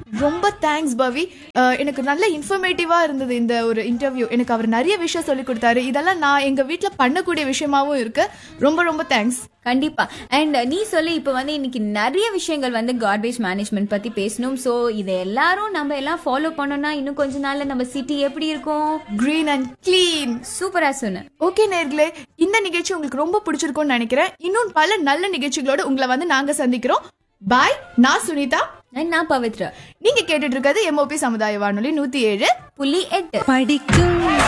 ரொம்ப தேங்க்ஸ் பவி அஹ், எனக்கு நல்ல இன்ஃபர்மேட்டிவா இருந்தது இந்த ஒரு இன்டர்வியூ எனக்கு அவர் நிறைய விஷயம் சொல்லி கொடுத்தாரு இதெல்லாம் நான் எங்க வீட்ல பண்ணக்கூடிய விஷயமாவும் இருக்கு ரொம்ப ரொம்ப தேங்க்ஸ் கண்டிப்பா அண்ட் நீ சொல்லி இப்ப வந்து இன்னைக்கு நிறைய விஷயங்கள் வந்து கார்பேஜ் மேனேஜ்மெண்ட் பத்தி பேசணும் சோ இதை எல்லாரும் நம்ம எல்லாம் ஃபாலோ பண்ணோம்னா இன்னும் கொஞ்ச நாள்ல நம்ம சிட்டி எப்படி இருக்கும் கிரீன் அண்ட் க்ளீன் சூப்பரா சொன்ன ஓகே நேர்களே இந்த நிகழ்ச்சி உங்களுக்கு ரொம்ப பிடிச்சிருக்கும்னு நினைக்கிறேன் இன்னும் பல நல்ல நிகழ்ச்சிகளோட உங்களை வந்து நாங்க சந்திக்கிறோம் பாய் நான் சுனிதா And நான் பவித்ரா நீங்க கேட்டுட்டு இருக்கிறது எம்ஓபி சமுதாய வானொலி நூத்தி ஏழு புள்ளி எட்டு படிக்கும்